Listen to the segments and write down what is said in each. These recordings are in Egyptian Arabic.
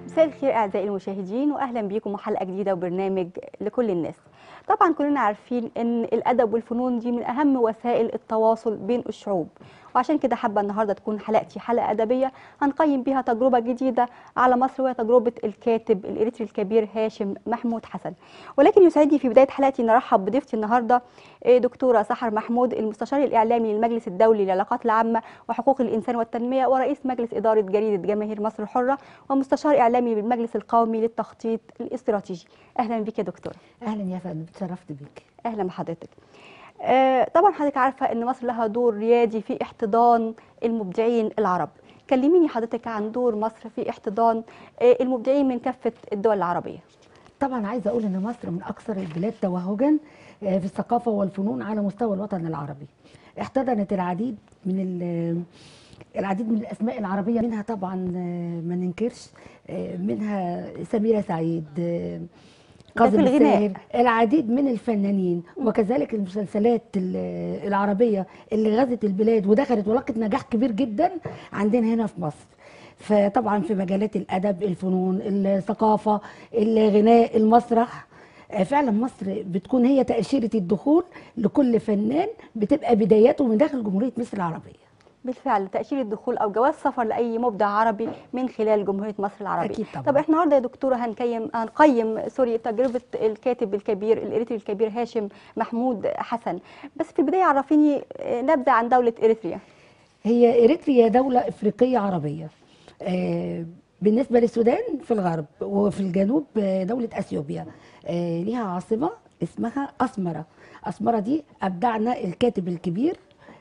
مساء الخير اعزائي المشاهدين واهلا بيكم وحلقه جديده وبرنامج لكل الناس طبعا كلنا عارفين ان الادب والفنون دي من اهم وسائل التواصل بين الشعوب وعشان كده حابه النهارده تكون حلقتي حلقه ادبيه هنقيم بيها تجربه جديده على مصر وهي تجربه الكاتب الاريتري الكبير هاشم محمود حسن ولكن يسعدني في بدايه حلقتي ان ارحب بضيفتي النهارده آه، دكتوره سحر محمود المستشار الاعلامي للمجلس الدولي للعلاقات العامه وحقوق الانسان والتنميه ورئيس مجلس اداره جريده جماهير مصر الحره ومستشار اعلامي بالمجلس القومي للتخطيط الاستراتيجي اهلا بك يا دكتوره اهلا يا فندم اتشرفت بيك اهلا بحضرتك آه، طبعا حضرتك عارفه ان مصر لها دور ريادي في احتضان المبدعين العرب كلميني حضرتك عن دور مصر في احتضان آه، المبدعين من كافه الدول العربيه طبعا عايزه اقول ان مصر من اكثر البلاد توهجا آه، في الثقافه والفنون على مستوى الوطن العربي احتضنت العديد من ال- العديد من الاسماء العربيه منها طبعا آه، ما ننكرش آه، منها سميره سعيد آه، ده في كاظم الغناء. الساهر العديد من الفنانين وكذلك المسلسلات ال- العربيه اللي غزت البلاد ودخلت ولقت نجاح كبير جدا عندنا هنا في مصر فطبعا في مجالات الادب الفنون الثقافه الغناء المسرح آه، فعلا مصر بتكون هي تاشيره الدخول لكل فنان بتبقى بداياته من داخل جمهوريه مصر العربيه بالفعل تاشيره الدخول او جواز سفر لاي مبدع عربي من خلال جمهوريه مصر العربيه أكيد طبعاً. طب احنا النهارده يا دكتوره هنقيم هنقيم سوري تجربه الكاتب الكبير الاريتري الكبير هاشم محمود حسن بس في البدايه عرفيني آه، نبذه عن دوله اريتريا هي اريتريا دوله افريقيه عربيه آه، بالنسبه للسودان في الغرب وفي الجنوب آه، دوله اثيوبيا آه، ليها عاصمه اسمها اسمره اسمره دي ابدعنا الكاتب الكبير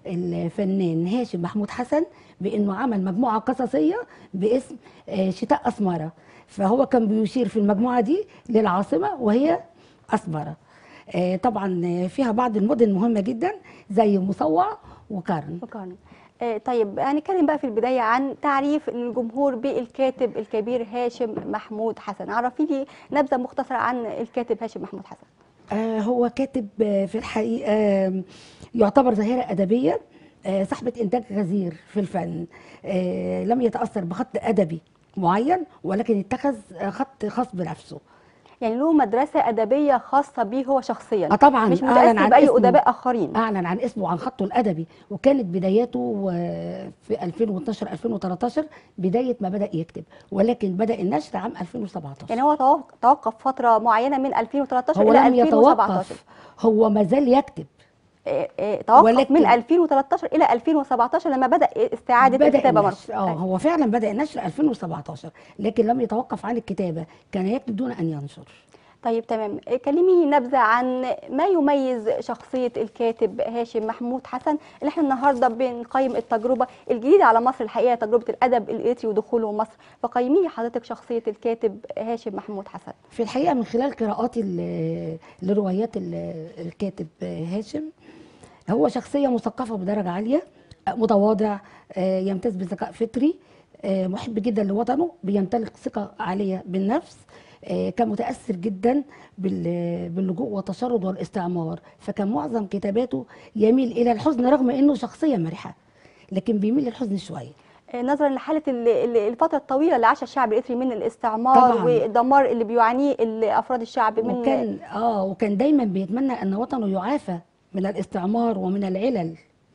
الفنان هاشم محمود حسن بانه عمل مجموعه قصصيه باسم آه، شتاء اسمره فهو كان بيشير في المجموعه دي للعاصمه وهي اسمره آه، طبعا آه، فيها بعض المدن مهمه جدا زي مصوع وكرن مقارنة. آه، طيب هنتكلم بقى في البداية عن تعريف الجمهور بالكاتب الكبير هاشم محمود حسن عرفيني نبذة مختصرة عن الكاتب هاشم محمود حسن آه، هو كاتب آه، في الحقيقة آه، يعتبر ظاهرة أدبية آه، صاحبة إنتاج غزير في الفن آه، لم يتأثر بخط أدبي معين ولكن اتخذ آه، خط خاص بنفسه يعني له مدرسة أدبية خاصة به هو شخصيا آه، طبعا مش أعلن متأثر عن بأي اسمه. أدباء آخرين أعلن عن اسمه وعن خطه الأدبي وكانت بداياته آه، في 2012 2013 بداية ما بدأ يكتب ولكن بدأ النشر عام 2017 يعني هو توق- توقف فترة معينة من 2013 هو إلى لم 2017 يتوقف هو ما زال يكتب آه، آه، توقف ولكن- من 2013 إلى 2017 لما بدأ استعادة بدأ الكتابة مرة النشر اه هو فعلا بدأ النشر 2017 لكن لم يتوقف عن الكتابة كان يكتب دون أن ينشر طيب تمام كلميني نبذة عن ما يميز شخصية الكاتب هاشم محمود حسن اللي احنا النهاردة بنقيم التجربة الجديدة على مصر الحقيقة تجربة الأدب الإيطالي ودخوله مصر فقيميني حضرتك شخصية الكاتب هاشم محمود حسن في الحقيقة من خلال قراءاتي ل- لروايات ال- الكاتب هاشم هو شخصية مثقفة بدرجة عالية متواضع آه، يمتاز بذكاء فطري آه، محب جدا لوطنه بيمتلك ثقة عالية بالنفس آه، كان متأثر جدا بال- باللجوء والتشرد والاستعمار فكان معظم كتاباته يميل إلى الحزن رغم أنه شخصية مرحة لكن بيميل للحزن شوية آه، نظرا لحالة ال- ال- الفترة الطويلة اللي عاشها الشعب الإيطالي من الاستعمار طبعاً. والدمار اللي بيعانيه ال- أفراد الشعب من وكان اه وكان دايما بيتمنى ان وطنه يعافى من الاستعمار ومن العلل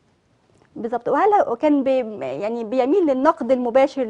بالظبط وهل هو كان بي يعني بيميل للنقد المباشر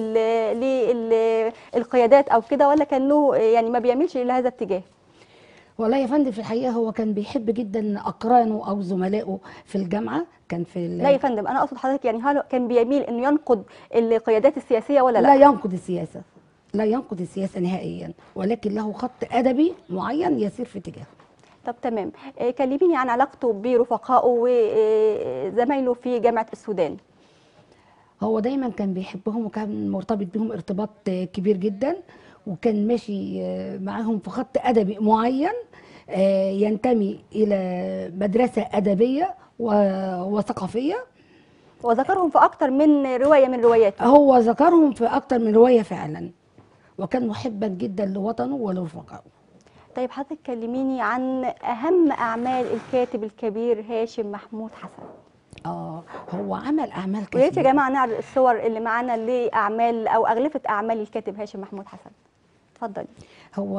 لل للقيادات أو كده ولا كان له يعني ما بيميلش إلى هذا الاتجاه؟ والله يا فندم في الحقيقه هو كان بيحب جدا اقرانه او زملائه في الجامعه كان في ال- لا يا فندم انا اقصد حضرتك يعني هل كان بيميل انه ينقد القيادات السياسيه ولا لا, لا ينقد السياسه لا ينقد السياسه نهائيا ولكن له خط ادبي معين يسير في اتجاهه طب تمام آه، كلميني عن علاقته برفقائه وزمايله في جامعه السودان هو دايما كان بيحبهم وكان مرتبط بهم ارتباط آه، كبير جدا وكان ماشي آه، معاهم في خط ادبي معين آه، ينتمي الى مدرسه ادبيه و- وثقافيه وذكرهم في اكتر من روايه من رواياته هو ذكرهم في اكتر من روايه فعلا وكان محبا جدا لوطنه ولرفقائه طيب حضرتك كلميني عن اهم اعمال الكاتب الكبير هاشم محمود حسن اه هو عمل اعمال ويا ريت يا كثيره جماعه نعرض الصور اللي معانا لاعمال او اغلفه اعمال الكاتب هاشم محمود حسن اتفضلي هو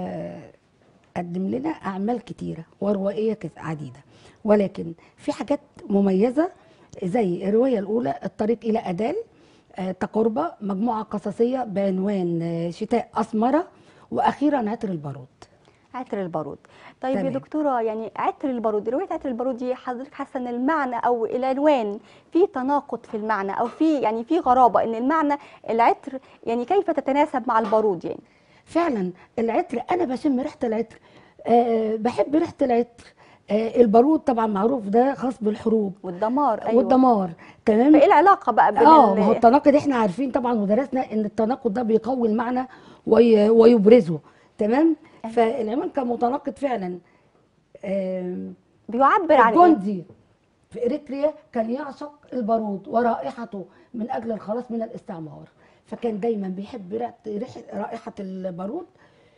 قدم لنا اعمال كتيره وروائيه كت- عديده ولكن في حاجات مميزه زي الروايه الاولى الطريق الى ادال آه، تقربه مجموعه قصصيه بعنوان آه، شتاء اسمره واخيرا عطر البارود عطر البارود طيب يا تمام. دكتوره يعني عطر البارود روايه عطر البارود دي حضرتك حاسه ان المعنى او العنوان في تناقض في المعنى او في يعني في غرابه ان المعنى العطر يعني كيف تتناسب مع البارود يعني فعلا العطر انا بشم ريحه العطر أه بحب ريحه العطر أه البارود طبعا معروف ده خاص بالحروب والدمار ايوه والدمار تمام فايه العلاقه بقى بين اه ال- ما هو التناقض احنا عارفين طبعا ودرسنا ان التناقض ده بيقوي المعنى وي ويبرزه تمام فالعنوان كان متناقض فعلا آم، بيعبر عن ايه الجندي في اريتريا كان يعشق البارود ورائحته من اجل الخلاص من الاستعمار فكان دايما بيحب ريحه ريحة- رائحه البارود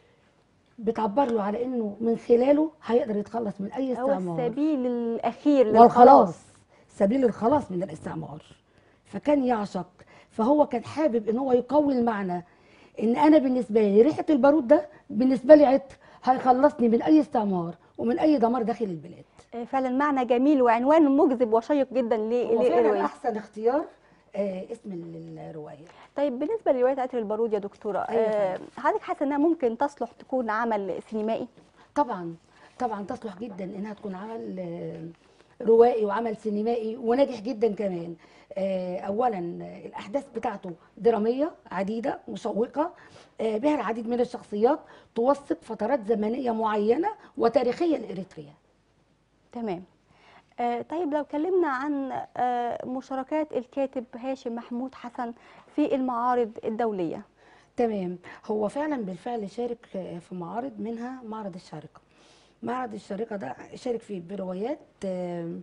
بتعبر له على انه من خلاله هيقدر يتخلص من اي هو استعمار السبيل الاخير والخلاص سبيل الخلاص من الاستعمار فكان يعشق فهو كان حابب ان هو يقوي المعنى ان انا بالنسبه لي ريحه البارود ده بالنسبه لي عطر هيخلصني من اي استعمار ومن اي دمار داخل البلاد آه، فعلا معنى جميل وعنوان مجذب وشيق جدا ل- هو فعلا للروايه احسن اختيار آه اسم الروايه طيب بالنسبه لروايه عطر البارود يا دكتوره أيوة آه، حضرتك حاسه انها ممكن تصلح تكون عمل سينمائي طبعا طبعا تصلح جدا انها تكون عمل آه، روائي وعمل سينمائي وناجح جدا كمان آه، اولا آه، الاحداث بتاعته دراميه عديده مشوقه آه، بها العديد من الشخصيات توثق فترات زمنيه معينه وتاريخيه لاريتريا تمام آه، طيب لو اتكلمنا عن آه، مشاركات الكاتب هاشم محمود حسن في المعارض الدوليه تمام هو فعلا بالفعل شارك في معارض منها معرض الشارقة معرض الشارقة ده شارك فيه بروايات آم،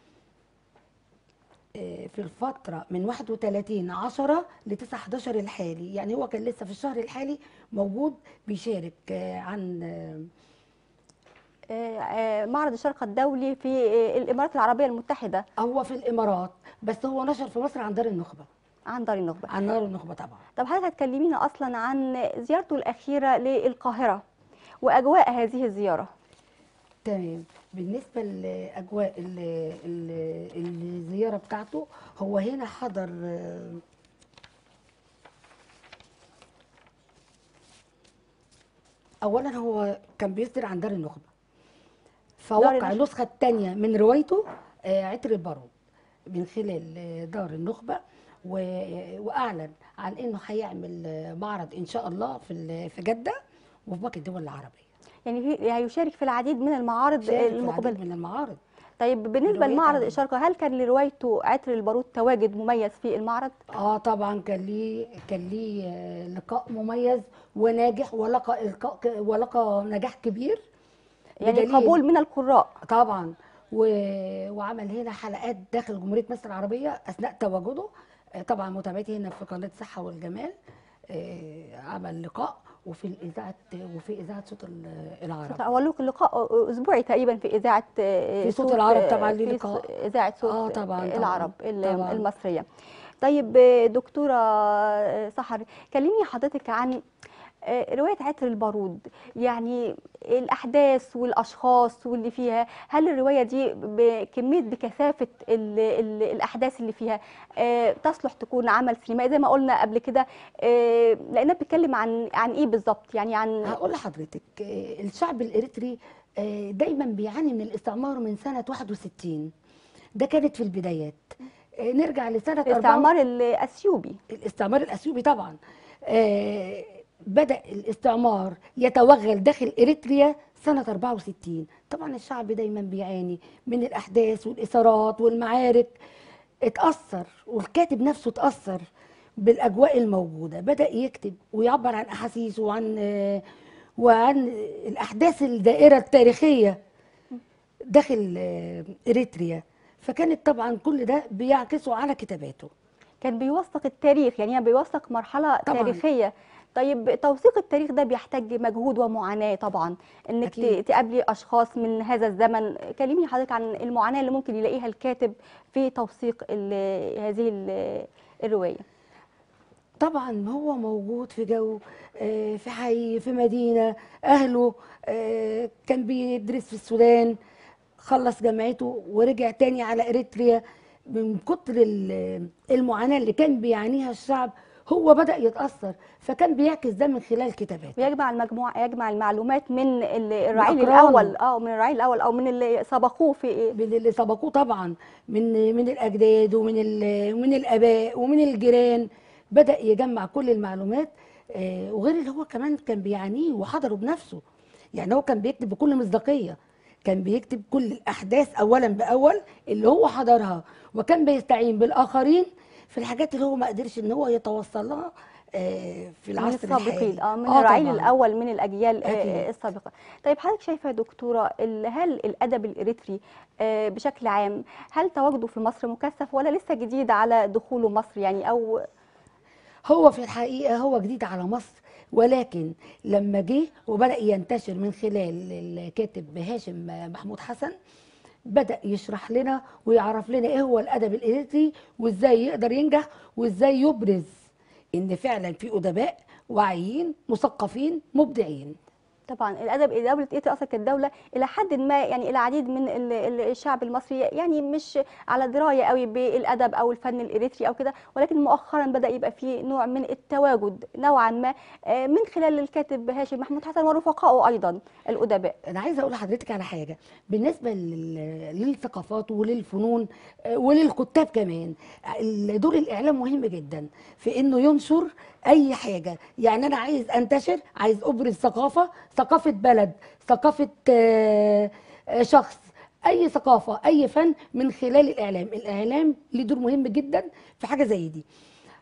آه، في الفترة من 31 10 ل 9 11 الحالي يعني هو كان لسه في الشهر الحالي موجود بيشارك آه، عن آه، آه، آه، معرض الشرق الدولي في آه، الامارات العربيه المتحده هو في الإمارات بس هو نشر في مصر عن دار النخبة عن دار النخبه عن دار النخبة طبعا طب حضرتك هتكلمينا اصلا عن زيارته الاخيره للقاهره واجواء هذه الزياره تمام بالنسبة لأجواء ال- ال- الزيارة بتاعته هو هنا حضر آه، أولا هو كان بيصدر عن دار النخبة فوقع النخبة. النسخة الثانية من روايته آه، عطر البارود من خلال آه، دار النخبة و- وأعلن عن إنه هيعمل آه، معرض إن شاء الله في ال- في جدة وفي باقي الدول العربية يعني في هيشارك في العديد من المعارض شارك في المقبله العديد من المعارض طيب بالنسبه بروايات لمعرض عديدة. الشرق هل كان لروايته عطر البارود تواجد مميز في المعرض اه طبعا كان ليه كان ليه آه، لقاء مميز وناجح ولقى لقاء ك- ولقى نجاح كبير يعني بدليل- قبول من القراء طبعا و... وعمل هنا حلقات داخل جمهورية مصر العربية أثناء تواجده آه، طبعا متابعتي هنا في قناة الصحة والجمال آه، عمل لقاء وفي الإذاعة وفي إذاعة صوت ال- العرب هو له لقاء اسبوعي تقريبا في اذاعه آه، في صوت العرب طبعا ليه في لقاء. اذاعه صوت آه طبعاً، طبعاً، العرب ال- طبعاً. المصريه طيب آه، دكتوره آه، سحر كلميني حضرتك عن آه، روايه عطر البارود يعني الاحداث والاشخاص واللي فيها هل الروايه دي بكميه بكثافه ال ال الاحداث اللي فيها آه، تصلح تكون عمل سينمائي زي ما قلنا قبل كده آه، لانها بتتكلم عن عن ايه بالظبط يعني عن هقول لحضرتك آه، الشعب الإريتري آه، دايما بيعاني من الاستعمار من سنة 61 ده كانت في البدايات آه، نرجع لسنة 4 الاستعمار الاثيوبي الاستعمار الاثيوبي طبعا آه، بدا الاستعمار يتوغل داخل اريتريا سنه 64 طبعا الشعب دايما بيعاني من الاحداث والاثارات والمعارك اتاثر والكاتب نفسه اتاثر بالاجواء الموجوده بدا يكتب ويعبر عن احاسيسه وعن آه، وعن الاحداث الدائره التاريخيه داخل آه، اريتريا فكانت طبعا كل ده بيعكسه على كتاباته كان بيوثق التاريخ يعني بيوثق مرحله طبعاً. تاريخيه طيب توثيق التاريخ ده بيحتاج مجهود ومعاناة طبعا انك ت- أكيد. تقابلي اشخاص من هذا الزمن كلميني حضرتك عن المعاناة اللي ممكن يلاقيها الكاتب في توثيق ال- هذه ال- الرواية طبعا هو موجود في جو آه، في حي في مدينة أهله آه، كان بيدرس في السودان خلص جامعته ورجع تاني على إريتريا من كتر ال- المعاناة اللي كان بيعانيها الشعب هو بدأ يتأثر فكان بيعكس ده من خلال كتاباته ويجمع المجموع يجمع المعلومات من ال- الرعيل أقرانه. الاول اه من الرعيل الاول او من اللي سبقوه في إيه؟ من اللي سبقوه طبعا من من الاجداد ومن ال- ومن الاباء ومن الجيران بدا يجمع كل المعلومات آه، وغير اللي هو كمان كان بيعانيه وحضره بنفسه يعني هو كان بيكتب بكل مصداقيه كان بيكتب كل الاحداث اولا باول اللي هو حضرها وكان بيستعين بالاخرين في الحاجات اللي هو ما قدرش ان هو يتوصل لها آه، في من العصر السابقين الحالي اه من آه الرعيل طبعاً. الاول من الاجيال آه، أكيد. السابقه طيب حضرتك شايفه يا دكتوره ال- هل الادب الاريتري آه، بشكل عام هل تواجده في مصر مكثف ولا لسه جديد على دخوله مصر يعني او هو في الحقيقة هو جديد على مصر ولكن لما جه وبدأ ينتشر من خلال الكاتب هاشم محمود حسن بدأ يشرح لنا ويعرف لنا ايه هو الأدب الإريتري وازاي يقدر ينجح وازاي يبرز ان فعلا في أدباء واعيين مثقفين مبدعين طبعا الادب دوله ايطاليا اصلا كانت دوله الى حد ما يعني الى عديد من ال- ال- الشعب المصري يعني مش على درايه قوي بالادب او الفن الاريتري او كده ولكن مؤخرا بدا يبقى في نوع من التواجد نوعا ما آه، من خلال الكاتب هاشم محمود حسن ورفقائه ايضا الادباء انا عايزه اقول لحضرتك على حاجه بالنسبه لل- للثقافات وللفنون آه، وللكتاب كمان ال- دور الاعلام مهم جدا في انه ينشر اي حاجه يعني انا عايز انتشر عايز ابرز ثقافه ثقافه بلد ثقافه آه، آه، شخص اي ثقافه اي فن من خلال الاعلام الاعلام ليه دور مهم جدا في حاجه زي دي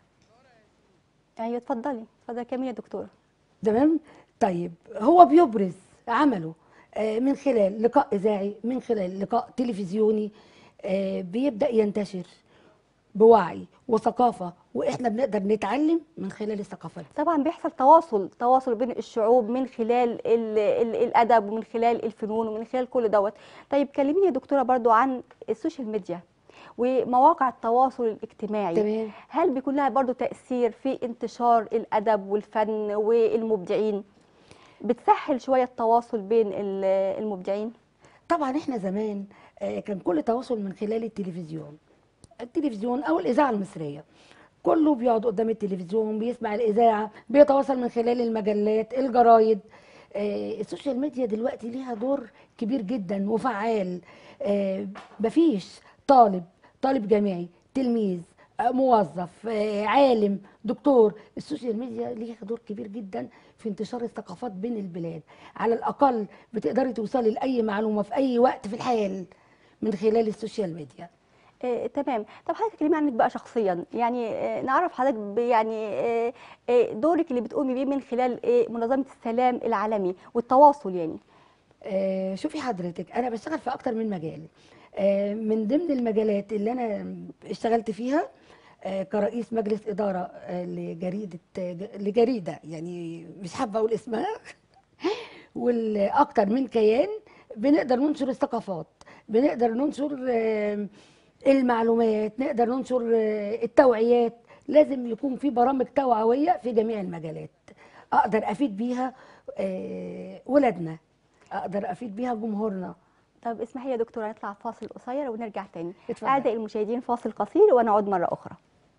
ايوه اتفضلي اتفضلي كملي يا دكتوره تمام طيب هو بيبرز عمله آه، من خلال لقاء اذاعي من خلال لقاء تلفزيوني آه، بيبدا ينتشر بوعي وثقافه واحنا بنقدر نتعلم من خلال الثقافه دي طبعا بيحصل تواصل تواصل بين الشعوب من خلال ال ال الادب ومن خلال الفنون ومن خلال كل دوت طيب كلميني يا دكتوره برضو عن السوشيال ميديا ومواقع التواصل الاجتماعي تمام هل بيكون لها برضو تأثير في انتشار الأدب والفن والمبدعين بتسهل شوية التواصل بين ال- المبدعين طبعا احنا زمان آه، كان كل تواصل من خلال التلفزيون التلفزيون او الاذاعه المصريه كله بيقعد قدام التلفزيون بيسمع الاذاعه بيتواصل من خلال المجلات الجرايد آه، السوشيال ميديا دلوقتي ليها دور كبير جدا وفعال آه، مفيش طالب طالب جامعي تلميذ آه، موظف آه، عالم دكتور السوشيال ميديا ليها دور كبير جدا في انتشار الثقافات بين البلاد على الاقل بتقدري توصلي لاي معلومه في اي وقت في الحياه من خلال السوشيال ميديا آه، تمام طب حضرتك كلمي عنك بقى شخصيا يعني آه، نعرف حضرتك ب- يعني آه، آه، دورك اللي بتقومي بيه من خلال آه، منظمة السلام العالمي والتواصل يعني آه، شوفي حضرتك انا بشتغل في اكتر من مجال آه، من ضمن المجالات اللي انا اشتغلت فيها آه، كرئيس مجلس اداره آه، لجريده آه، ج- لجريده يعني مش حابه اقول اسمها والاكتر من كيان بنقدر ننشر الثقافات بنقدر ننشر آه، المعلومات نقدر ننشر آه، التوعيات لازم يكون في برامج توعويه في جميع المجالات اقدر افيد بيها آه، ولادنا اقدر افيد بيها جمهورنا طب اسمحي يا دكتورة نطلع فاصل قصير ونرجع تاني اتفضل. أعزائي المشاهدين فاصل قصير ونعود مرة أخرى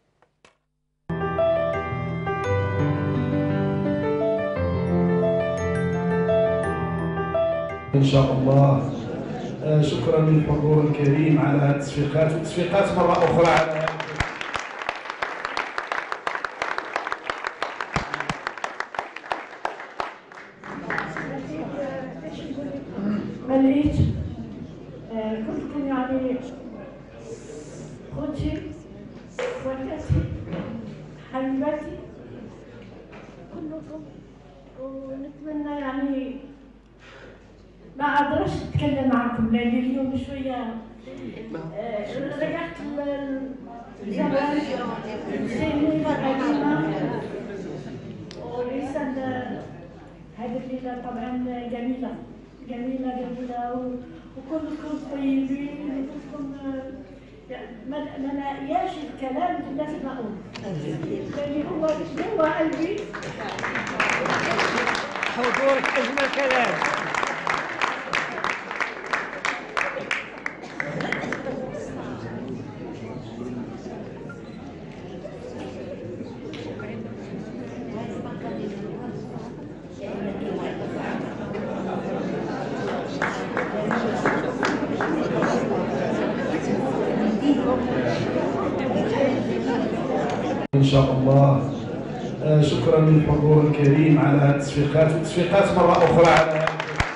ان شاء الله آه، شكرا للحضور الكريم على هذه التصفيقات وتصفيقات مره اخرى على هذا ما لقيتش آه، كلكم يعني اخوتي اخواتاتي حبيباتي كلكم ونتمنى يعني ما اقدرش اتكلم معكم لان اليوم شويه آه، رجعت من زمان سنين قديمه ولسه علينا و- وكلكم طيبين وكلكم آه، يعني ما ما لاقياش الكلام اللي لازم اقوله لان هو جوا قلبي حضورك أجمل كلام إن شاء الله آه، شكرا للحضور الكريم على هذه التصفيقات وتصفيقات مرة أخرى على هذه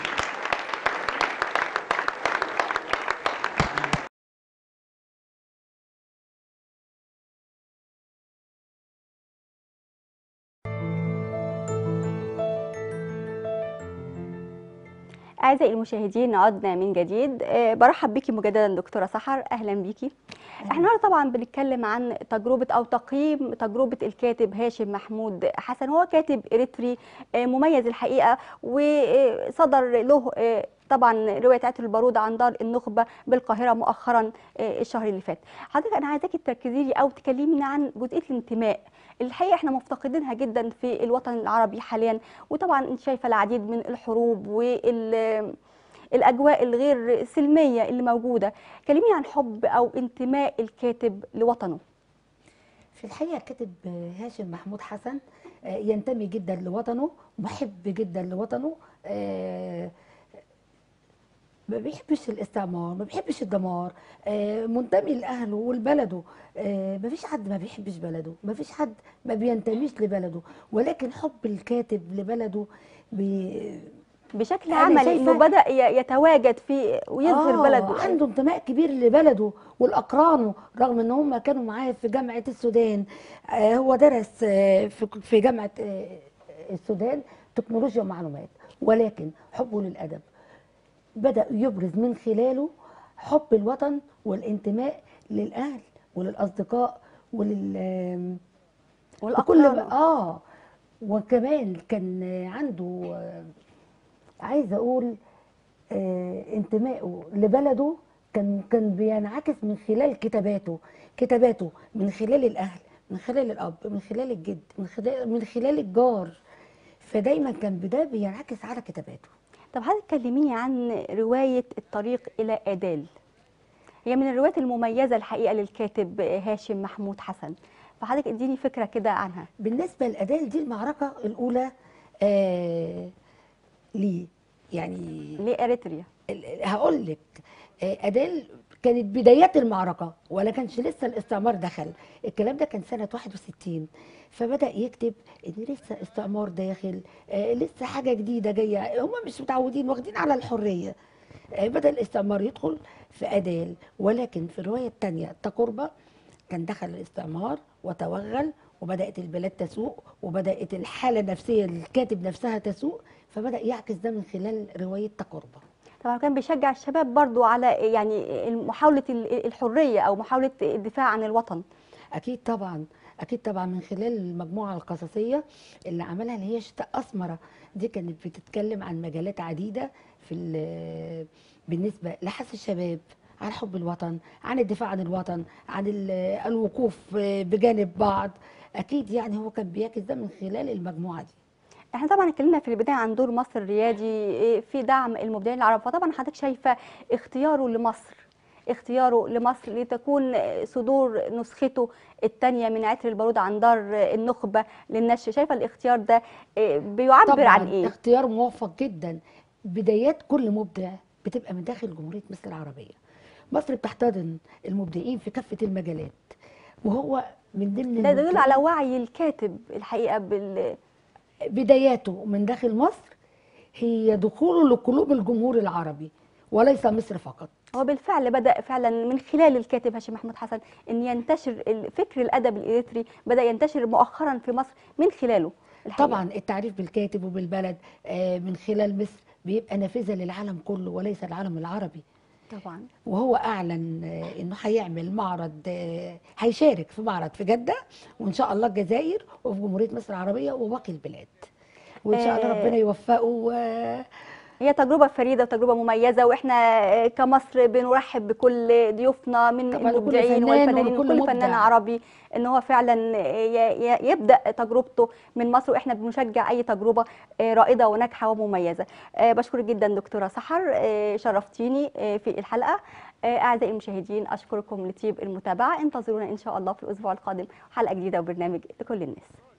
أعزائي المشاهدين عدنا من جديد آه، برحب بيكي مجددا دكتورة سحر أهلا بيكي احنا النهارده طبعا بنتكلم عن تجربة أو تقييم تجربة الكاتب هاشم محمود حسن هو كاتب إريتري آه، مميز الحقيقة وصدر له آه، طبعا رواية عطر البارود عن دار النخبة بالقاهرة مؤخرا آه، الشهر اللي فات حضرتك أنا عايزاكي تركزي لي أو تكلميني عن جزئية الانتماء الحقيقة احنا مفتقدينها جدا في الوطن العربي حاليا وطبعا انت شايفة العديد من الحروب وال الاجواء الغير سلميه اللي موجوده كلميني عن حب او انتماء الكاتب لوطنه في الحقيقة كاتب هاشم محمود حسن آه، ينتمي جدا لوطنه محب جدا لوطنه آه، ما بيحبش الاستعمار ما بيحبش الدمار آه، منتمي لأهله ولبلده آه، ما فيش حد ما بيحبش بلده ما فيش حد ما بينتميش لبلده ولكن حب الكاتب لبلده بي بشكل أنا عملي شايفة- انه بدا ي- يتواجد في ويظهر آه، بلده عنده انتماء كبير لبلده والاقرانه رغم ان هم كانوا معاه في جامعه السودان آه، هو درس آه، في في جامعه آه، السودان تكنولوجيا ومعلومات ولكن حبه للادب بدا يبرز من خلاله حب الوطن والانتماء للاهل وللاصدقاء ولل آم، وكل والاقران اه وكمان كان عنده آه، عايزه اقول آه، انتمائه لبلده كان كان بينعكس من خلال كتاباته كتاباته من خلال الاهل من خلال الاب من خلال الجد من خلال من خلال الجار فدايما كان بده بينعكس على كتاباته طب حضرتك كلميني عن روايه الطريق الى ادال هي من الروايات المميزه الحقيقه للكاتب هاشم محمود حسن فحضرتك اديني فكره كده عنها بالنسبه لادال دي المعركه الاولى آه ليه يعني ليه اريتريا ال- هقول لك آه، أديل كانت بدايات المعركة ولا كانش لسه الاستعمار دخل الكلام ده كان سنة 61 فبدأ يكتب إن لسه استعمار داخل آه، لسه حاجة جديدة جاية هم مش متعودين واخدين على الحرية آه، بدأ الاستعمار يدخل في أديل ولكن في الرواية الثانية تقربة كان دخل الاستعمار وتوغل وبدأت البلاد تسوق وبدأت الحالة النفسية للكاتب نفسها تسوق فبدأ يعكس ده من خلال رواية تقربة طبعا كان بيشجع الشباب برضو على يعني محاوله ال- الحريه او محاوله الدفاع عن الوطن اكيد طبعا اكيد طبعا من خلال المجموعه القصصيه اللي عملها اللي هي شتاء اسمره دي كانت بتتكلم عن مجالات عديده في ال- بالنسبه لحث الشباب عن حب الوطن عن الدفاع عن الوطن عن ال- الوقوف بجانب بعض اكيد يعني هو كان بيعكس ده من خلال المجموعه دي احنا طبعا اتكلمنا في البدايه عن دور مصر الريادي إيه، في دعم المبدعين العرب فطبعا حضرتك شايفه اختياره لمصر اختياره لمصر لتكون صدور نسخته الثانيه من عطر البارود عن دار النخبه للنشر شايفه الاختيار ده إيه، بيعبر طبعا عن ايه اختيار موفق جدا بدايات كل مبدع بتبقى من داخل جمهوريه مصر العربيه مصر بتحتضن المبدعين في كافه المجالات وهو من ضمن ده يدل المبدعين- على وعي الكاتب الحقيقه بال بداياته من داخل مصر هي دخوله لقلوب الجمهور العربي وليس مصر فقط هو بالفعل بدأ فعلا من خلال الكاتب هاشم محمود حسن ان ينتشر فكر الادب الاريتري بدأ ينتشر مؤخرا في مصر من خلاله الحقيقة. طبعا التعريف بالكاتب وبالبلد آه، من خلال مصر بيبقى نافذه للعالم كله وليس العالم العربي طبعا وهو اعلن آه، انه هيعمل معرض آه، هيشارك في معرض في جده وان شاء الله الجزائر وفي جمهوريه مصر العربيه وباقي البلاد وان شاء الله آه، ربنا يوفقه و- هي تجربة فريدة وتجربة مميزة واحنا كمصر بنرحب بكل ضيوفنا من طبعاً وكل المبدعين فنان والفنانين وكل وكل فنان مبدع. عربي ان هو فعلا ي- ي- يبدأ تجربته من مصر واحنا بنشجع اي تجربة آه، رائدة وناجحة ومميزة آه، بشكرك جدا دكتورة سحر آه، شرفتيني آه، في الحلقة آه، أعزائي المشاهدين أشكركم لطيب المتابعة انتظرونا إن شاء الله في الأسبوع القادم حلقة جديدة وبرنامج لكل الناس